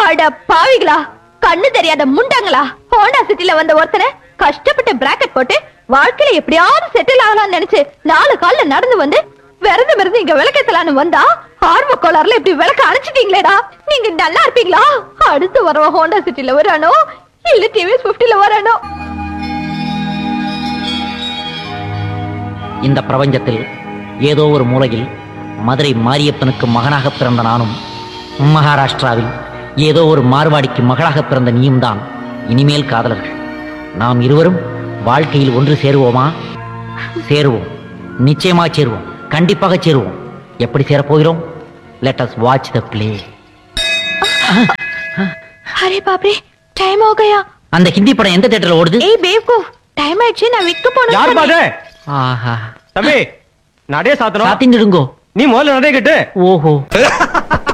அட பாவிகளா கண்ணு தெரியாத முண்டங்களா ஹோண்டா சிட்டில வந்த ஒருத்தனை கஷ்டப்பட்டு பிராக்கெட் போட்டு வாழ்க்கையில எப்படியாவது செட்டில் ஆகலாம்னு நினைச்சு நாலு கால்ல நடந்து வந்து விரந்து விரந்து இங்க விளக்கேத்தலான்னு வந்தா ஆர்வ கோளாறுல இப்படி விளக்க அணைச்சிட்டீங்களேடா நீங்க நல்லா இருப்பீங்களா அடுத்து வரவ ஹோண்டா சிட்டில வரானோ இல்ல டிவிஎஸ் பிப்டில வரானோ இந்த பிரபஞ்சத்தில் ஏதோ ஒரு மூலையில் மதுரை மாரியப்பனுக்கு மகனாக பிறந்த நானும் மகாராஷ்டிராவில் ஏதோ ஒரு மார்வாடிக்கு மகளாக பிறந்த நீயும் தான் இனிமேல் காதலர்கள் நாம் இருவரும் வாழ்க்கையில் ஒன்று சேருவோமா சேருவோம் நிச்சயமா சேருவோம் கண்டிப்பாக சேருவோம் எப்படி சேரப்போகிறோம் let us watch the play அரே பாப்ரே டைம் हो गया அந்த ஹிந்தி படம் எந்த தேட்டர்ல ஓடுது ஏய் பேவ்கூஃப் டைம் ஆயிடுச்சு நான் விக்க போனோம் யார் பாது ஆஹா தம்பி நடே சாத்தணும் சாத்திண்டுங்கோ நீ முதல்ல நடே கட்டு ஓஹோ